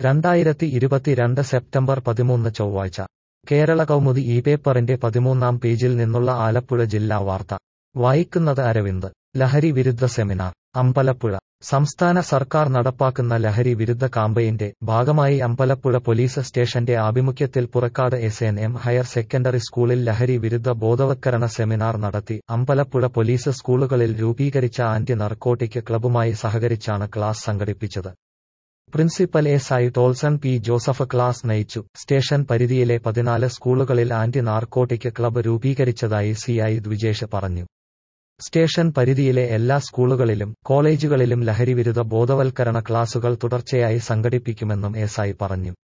രണ്ടായിരത്തി ഇരുപത്തിരണ്ട് സെപ്റ്റംബർ പതിമൂന്ന് ചൊവ്വാഴ്ച കേരള കൗമുദി ഈ പേപ്പറിന്റെ പതിമൂന്നാം പേജിൽ നിന്നുള്ള ആലപ്പുഴ ജില്ലാ വാർത്ത വായിക്കുന്നത് അരവിന്ദ് ലഹരി വിരുദ്ധ സെമിനാർ അമ്പലപ്പുഴ സംസ്ഥാന സർക്കാർ നടപ്പാക്കുന്ന ലഹരി വിരുദ്ധ കാമ്പയിന്റെ ഭാഗമായി അമ്പലപ്പുഴ പോലീസ് സ്റ്റേഷന്റെ ആഭിമുഖ്യത്തിൽ Purakkad S N M higher secondary സ്കൂളിൽ ലഹരി വിരുദ്ധ ബോധവത്കരണ സെമിനാർ നടത്തി അമ്പലപ്പുഴ പോലീസ് സ്കൂളുകളിൽ രൂപീകരിച്ച ആന്റി നർക്കോട്ടിക് ക്ലബ്ബുമായി സഹകരിച്ചാണ് ക്ലാസ് സംഘടിപ്പിച്ചത് principal S I Tolson P Joseph class നയിച്ചു സ്റ്റേഷൻ പരിധിയിലെ പതിനാല് സ്കൂളുകളിൽ ആന്റി നാർക്കോട്ടിക് ക്ലബ്ബ് രൂപീകരിച്ചതായി സി ഐ ദ്വിജേഷ് പറഞ്ഞു സ്റ്റേഷൻ പരിധിയിലെ എല്ലാ സ്കൂളുകളിലും കോളേജുകളിലും ലഹരിവിരുദ്ധ ബോധവൽക്കരണ ക്ലാസുകൾ തുടർച്ചയായി സംഘടിപ്പിക്കുമെന്നും എസ് ഐ പറഞ്ഞു